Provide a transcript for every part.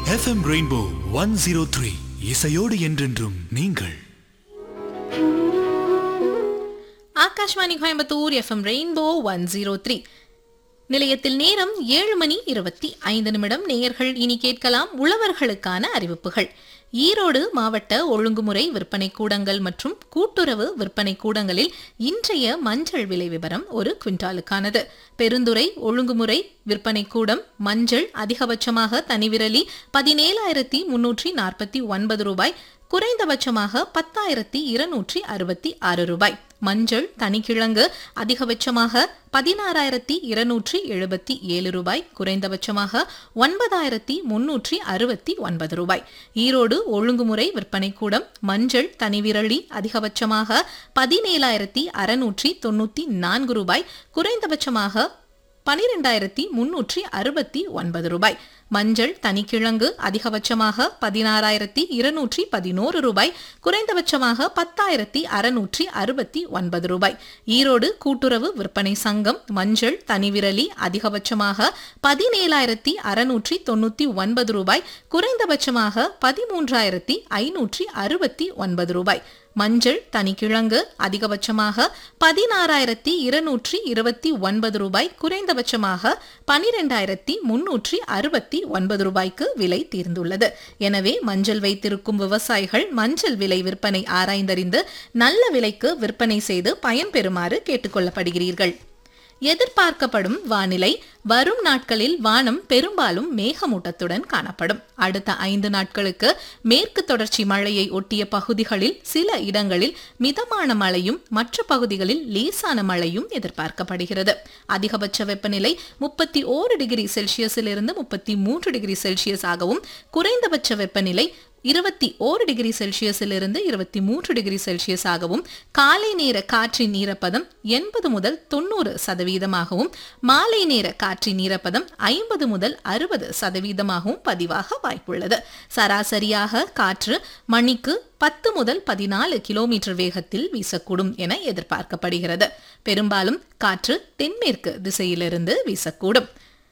FM rainbow one zero three இசையோடு என்றென்றும் நீங்கள் Akashvani Coimbatore FM rainbow one zero three நிலையத்தில் நேரம் ஏழு மணி இருபத்தி ஐந்து நிமிடம் நேயர்கள் இனி கேட்கலாம் உழவர்களுக்கான அறிவிப்புகள் ஈரோடு மாவட்ட ஒழுங்குமுறை விற்பனை கூடங்கள் மற்றும் கூட்டுறவு விற்பனை கூடங்களில் இன்றைய மஞ்சள் விலை விவரம் ஒரு குவிண்டாலுக்கானது பெருந்துறை ஒழுங்குமுறை விற்பனை கூடம் மஞ்சள் அதிகபட்சமாக தனிவிரலி பதினேழாயிரத்தி முன்னூற்றி நாற்பத்தி ஒன்பது ரூபாய் குறைந்தபட்சமாக பத்தாயிரத்தி இருநூற்றி அறுபத்தி ஆறு ரூபாய் மஞ்சள் தனிக்கிழங்கு அதிகபட்சமாக பதினாறாயிரத்தி இருநூற்றி எழுபத்தி ஏழு ரூபாய் குறைந்தபட்சமாக ஒன்பதாயிரத்தி முன்னூற்றி அறுபத்தி ஒன்பது ரூபாய் ஈரோடு ஒழுங்குமுறை விற்பனை கூடம் மஞ்சள் தனிவிரலி அதிகபட்சமாக பதினேழாயிரத்தி அறுநூற்றி தொண்ணூத்தி நான்கு ரூபாய் குறைந்தபட்சமாக பனிரெண்டாயிரத்தி முன்னூற்றி அறுபத்தி ஒன்பது ரூபாய் மஞ்சள் தனிக்கிழங்கு அதிகபட்சமாக பதினாறாயிரத்தி இருநூற்றி பதினோரு ரூபாய் குறைந்தபட்சமாக பத்தாயிரத்தி அறுநூற்றி அறுபத்தி ஒன்பது ரூபாய் ஈரோடு கூட்டுறவு விற்பனை சங்கம் மஞ்சள் தனிவிரலி அதிகபட்சமாக பதினேழாயிரத்தி அறுநூற்றி தொண்ணூத்தி ஒன்பது ரூபாய் குறைந்தபட்சமாக பதிமூன்றாயிரத்தி ஐநூற்றி அறுபத்தி ஒன்பது ரூபாய் மஞ்சள் தனிக்கிழங்கு அதிகபட்சமாக பதினாறாயிரத்தி இருநூற்றி இருபத்தி ஒன்பது ரூபாய் குறைந்தபட்சமாக பனிரெண்டாயிரத்தி முன்னூற்றி அறுபத்தி ஒன்பது ரூபாய்க்கு விலை தீர்ந்துள்ளது எனவே மஞ்சள் வைத்திருக்கும் விவசாயிகள் மஞ்சள் விலை விற்பனை ஆராய்ந்தறிந்து நல்ல விலைக்கு விற்பனை செய்து பயன்பெறுமாறு கேட்டுக்கொள்ளப்படுகிறீர்கள் எதிர்பார்க்கப்படும் வானிலை வரும் நாட்களில் வானம் பெரும்பாலும் மேகமூட்டத்துடன் காணப்படும் அடுத்த ஐந்து நாட்களுக்கு மேற்கு தொடர்ச்சி மழையை ஒட்டிய பகுதிகளில் சில இடங்களில் மிதமான மழையும் மற்ற பகுதிகளில் லேசான மழையும் எதிர்பார்க்கப்படுகிறது அதிகபட்ச வெப்பநிலை முப்பத்தி ஓரு டிகிரி செல்சியஸிலிருந்து முப்பத்தி மூன்று டிகிரி செல்சியஸ் ஆகவும் குறைந்தபட்ச வெப்பநிலை இருபத்தி ஓரு டிகிரி செல்சியஸிலிருந்து இருபத்தி மூன்று டிகிரி செல்சியஸ் ஆகவும் காலை நேர காற்றின் ஈரப்பதம் எண்பது முதல் தொண்ணூறு சதவீதமாகவும் மாலை நேர காற்றின் ஈரப்பதம் ஐம்பது முதல் அறுபது சதவீதமாகவும் பதிவாக வாய்ப்புள்ளது சராசரியாக காற்று மணிக்கு பத்து முதல் பதினாலு கிலோமீட்டர் வேகத்தில் வீசக்கூடும் என எதிர்பார்க்கப்படுகிறது பெரும்பாலும் காற்று தென்மேற்கு திசையிலிருந்து வீசக்கூடும்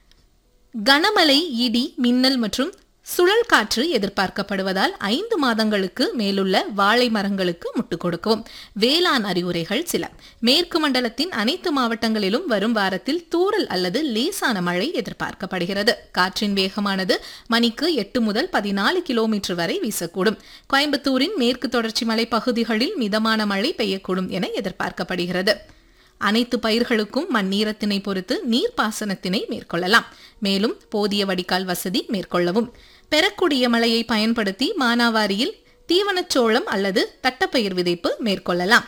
கனமழை இடி மின்னல் மற்றும் சுழல் காற்று எதிர்பார்க்கப்படுவதால் ஐந்து மாதங்களுக்கு மேலுள்ள வாழை மரங்களுக்கு முட்டுக் கொடுக்கவும் வேளாண் அறிவுரைகள் சில மேற்கு மண்டலத்தின் அனைத்து மாவட்டங்களிலும் வரும் வாரத்தில் தூறல் அல்லது லேசான மழை எதிர்பார்க்கப்படுகிறது காற்றின் வேகமானது மணிக்கு எட்டு முதல் பதினாலு கிலோமீட்டர் வரை வீசக்கூடும் கோயம்புத்தூரின் மேற்கு தொடர்ச்சி மலை பகுதிகளில் மிதமான மழை பெய்யக்கூடும் என எதிர்பார்க்கப்படுகிறது அனைத்து பயிர்களுக்கும் மண் நீரத்தினை பொறுத்து நீர்ப்பாசனத்தினை மேற்கொள்ளலாம் மேலும் போதிய வடிகால் வசதி மேற்கொள்ளவும் பெறக்கூடிய மழையை பயன்படுத்தி மானாவாரியில் தீவனச்சோளம் அல்லது தட்டப்பயிர் விதைப்பு மேற்கொள்ளலாம்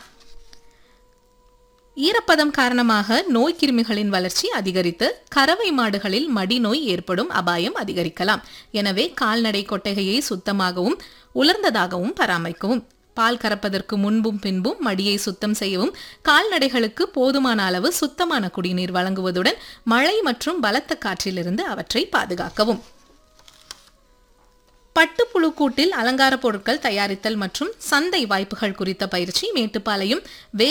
ஈரப்பதம் காரணமாக நோய் கிருமிகளின் வளர்ச்சி அதிகரித்து கறவை மாடுகளில் மடிநோய் ஏற்படும் அபாயம் அதிகரிக்கலாம் எனவே கால்நடை கொட்டகையை சுத்தமாகவும் உலர்ந்ததாகவும் பராமரிக்கவும் பால் கறப்பதற்கு முன்பும் பின்பும் மடியை சுத்தம் செய்யவும் கால்நடைகளுக்கு போதுமான அளவு சுத்தமான குடிநீர் வழங்குவதுடன் மழை மற்றும் பலத்த காற்றிலிருந்து அவற்றை பாதுகாக்கவும் பட்டுப்புழு கூட்டில் அலங்கார பொருட்கள் தயாரித்தல் மற்றும் சந்தை வாய்ப்புகள் குறித்த பயிற்சி மேட்டுப்பாளையம் வே